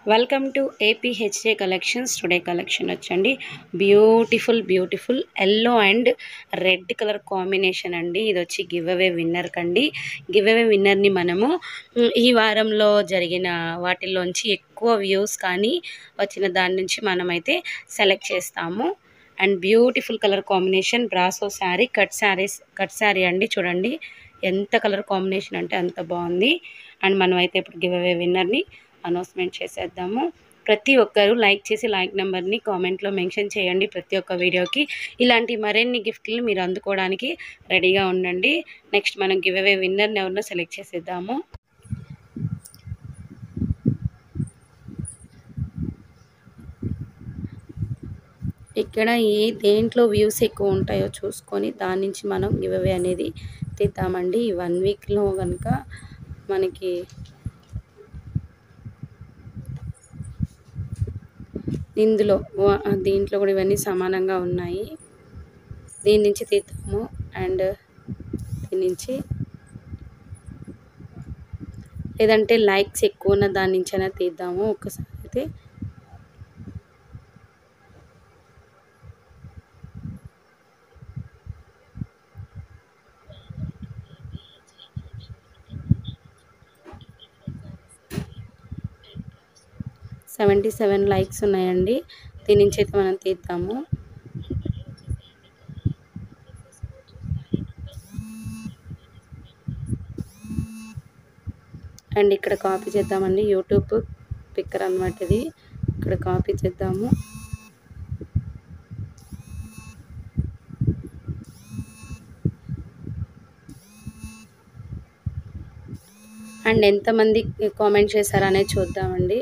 welcome to APHA collections today collection వచ్చండి beautiful beautiful yellow and red colour combination అండి ఇది వచ్చి give away winner కండి give away విన్నర్ని మనము మ్, ఈ వారంలో జరిగిన వాటిల్లోంచి ఎక్కువ వ్యూస్ కానీ వచ్చిన దాని నుంచి మనమైతే సెలెక్ట్ చేస్తాము and beautiful colour combination brasso sari cut saris cut sari అండి చూడండి ఎంత కలర్ కాంబినేషన్ అంటే అంత బాగుంది అండ్ మనం అయితే ఇప్పుడు గివ్ అవే విన్నర్ని అనౌన్స్మెంట్ చేసేద్దాము ప్రతి ఒక్కరు లైక్ చేసి లైక్ నెంబర్ని కామెంట్లో మెన్షన్ చేయండి ప్రతి ఒక్క వీడియోకి ఇలాంటి మరిన్ని గిఫ్ట్లు మీరు అందుకోవడానికి రెడీగా ఉండండి నెక్స్ట్ మనం గివ్ అవే విన్నర్ని ఎవరినో సెలెక్ట్ చేసేద్దాము ఇక్కడ ఏ దేంట్లో వ్యూస్ ఎక్కువ ఉంటాయో చూసుకొని దాని నుంచి మనం గివ్ అవే అనేది తీద్దామండి ఈ వన్ వీక్లో కనుక మనకి ఇందులో వ- దీంట్లో కూడా ఇవన్నీ సమానంగా ఉన్నాయి దీని నుంచి తీద్దాము అండ్ దీని నుంచి లేదంటే లైక్స్ ఎక్కువ ఉన్న దాని నుంచైనా తీద్దాము ఒకసారి అయితే సెవెంటీ సెవెన్ లైక్స్ ఉన్నాయండి దీని నుంచి అయితే మనం తీద్దాము అండ్ ఇక్కడ కాపీ చేద్దామండి యూట్యూబ్ పిక్కర్ అనమాట ఇది ఇక్కడ కాపీ చేద్దాము అండ్ ఎంతమంది కామెంట్ చేశారనేది చూద్దామండి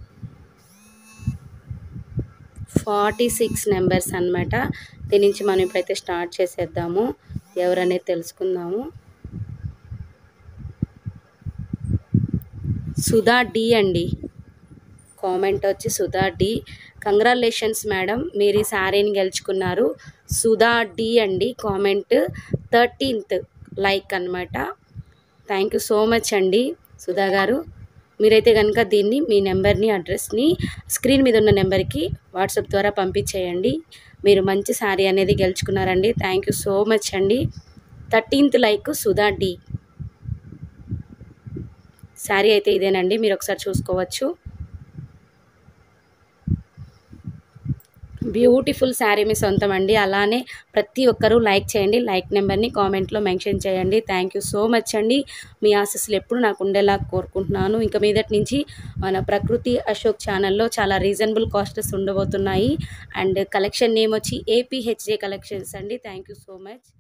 ఫార్టీ సిక్స్ నెంబర్స్ అనమాట దీని నుంచి మనం ఇప్పుడైతే స్టార్ట్ చేసేద్దాము ఎవరనేది తెలుసుకుందాము సుధా డి అండి కామెంట్ వచ్చి సుధా డి కంగ్రాచులేషన్స్ మేడం మీరు ఈ శారీని గెలుచుకున్నారు సుధా డి అండి కామెంట్ థర్టీన్త్ లైక్ అనమాట థ్యాంక్ యూ సో మచ్ అండి సుధా గారు మీరైతే కనుక దీన్ని మీ నెంబర్ని అడ్రస్ని స్క్రీన్ మీద ఉన్న నెంబర్కి వాట్సాప్ ద్వారా పంపించేయండి మీరు మంచి శారీ అనేది గెలుచుకున్నారండి థ్యాంక్ యూ సో మచ్ అండి thirteenth like Sudha D sari అయితే ఇదేనండి మీరు ఒకసారి చూసుకోవచ్చు బ్యూటిఫుల్ శారీ మీ సొంతం అండి అలానే ప్రతి ఒక్కరూ లైక్ చేయండి లైక్ నెంబర్ని కామెంట్లో మెన్షన్ చేయండి థ్యాంక్ యూ సో మచ్ అండి మీ ఆశస్సులు ఎప్పుడు నాకు ఉండేలా కోరుకుంటున్నాను ఇంకా మీదటి నుంచి మన ప్రకృతి అశోక్ ఛానల్లో చాలా రీజనబుల్ కాస్టెస్ ఉండబోతున్నాయి అండ్ కలెక్షన్ నేమ్ వచ్చి ఏపీహెచ్జే కలెక్షన్స్ అండి థ్యాంక్ యూ సో మచ్